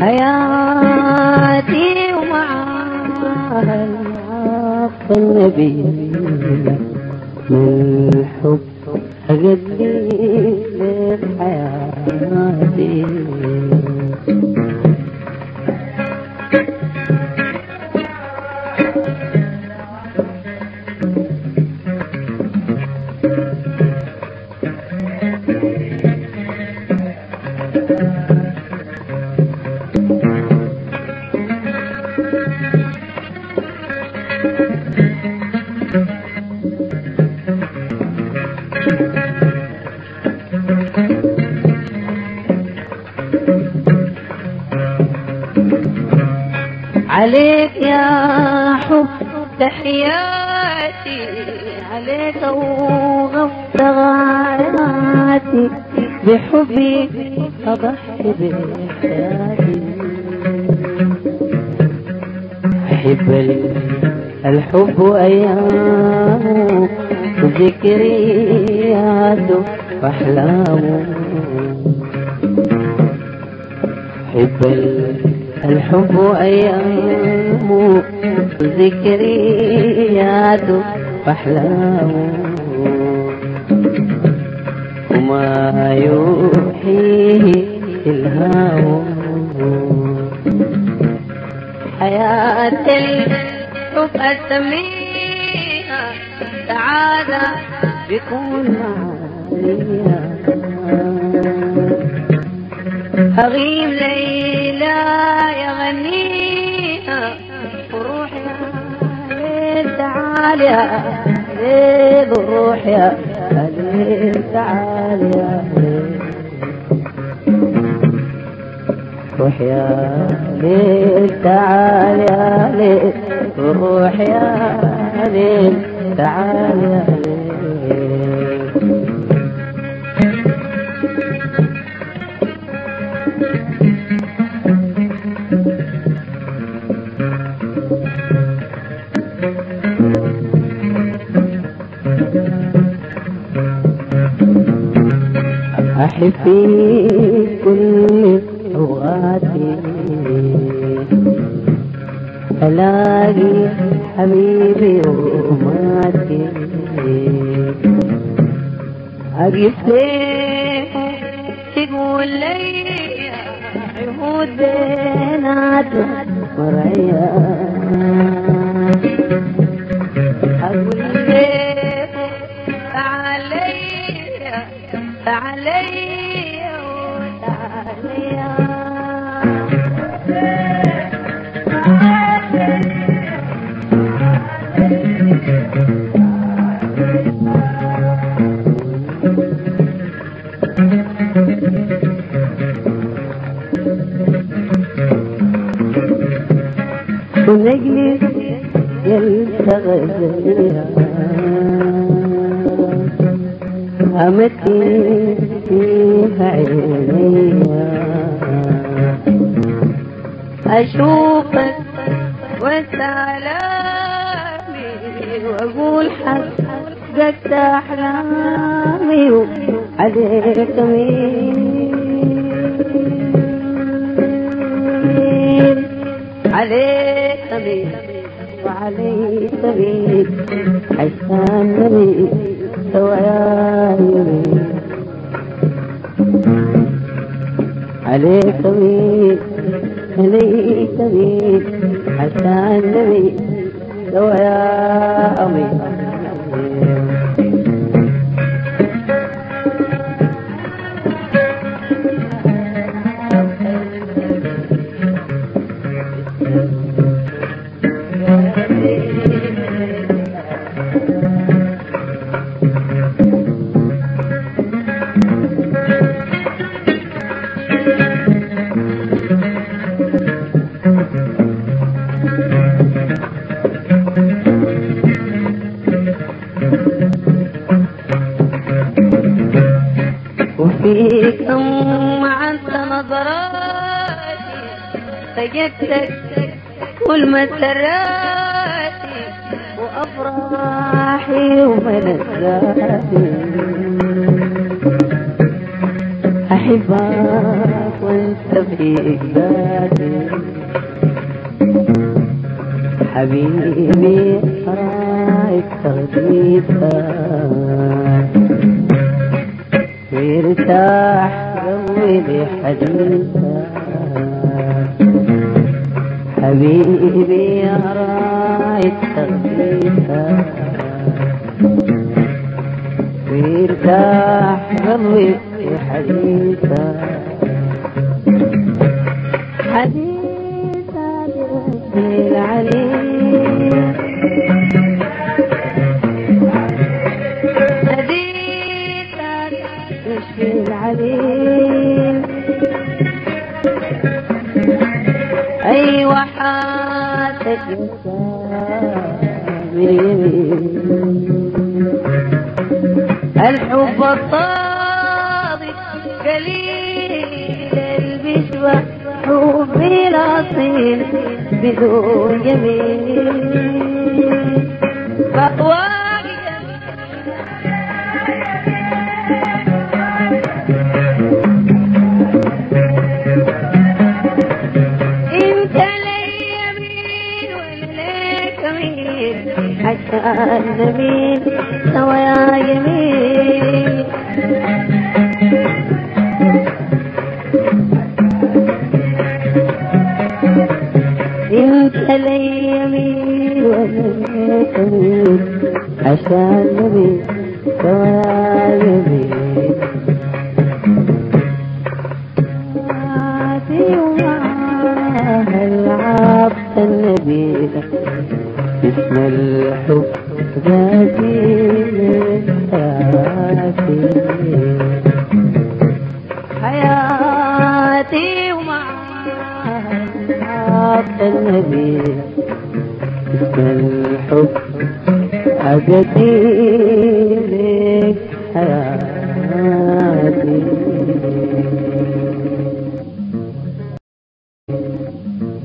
حياتي ومعاها العطف النبي من الحب أقدي لك حياتي عليك يا حب تحياتي عليك وغفت غاياتي بحبي أضحي بحياتي أحب الحب أيام ذكريات وأحلام أحب الحب أيام ذكريات وأحلام وما يوحيه الهام حياة الحب أسميها سعادة بكون معايا أغيب ليلى يغنيها وروح يا ليل تعال يا ليل وروح يا ليل تعال يا ليل روح يا ليل تعال يا ليل روح يا ليل تعال يا ليل أحب في كل أوقاتي ألاقي حبيبي وماتي أقف ليه تقول لي عهود بيناتنا مرعية أقول ليه تعالي تعالي ونجلس يلتغزلها همتي فيها عيني أشوفك وسلامي وأقول حققت أحلامي عليك مين عليك مين وعليك مين عشان نبي سوا يا يمين عليك مين عليك مين عشان نبي سوا يا أمين وفيك أمعت نظراتي سجدتك كل مسراتي وأفراحي وملذاتي أحبك وانت في ذاتي حبيبي رايك تغديتك ويرتاح قلبي بحديثك حبيبي يا رايك تغديتك ويرتاح قلبي بحديثك حديثك ربي العليم حديثك يشفي العليم أيوة حاتك الحب الطاغي قليل البشوة حبي الأصيل بدون يمين خطواك انت لي يمين وانا ليك يمين عشان نمين سوا يا يمين انت لي يمين وانا ليك يمين عشان نمين سوا يا يمين عادي ومعاها العبد النبيلة اسم الحب بديل حياتي حياتي ومعاها العبد النبيلة اسم الحب أبدي لك حياتي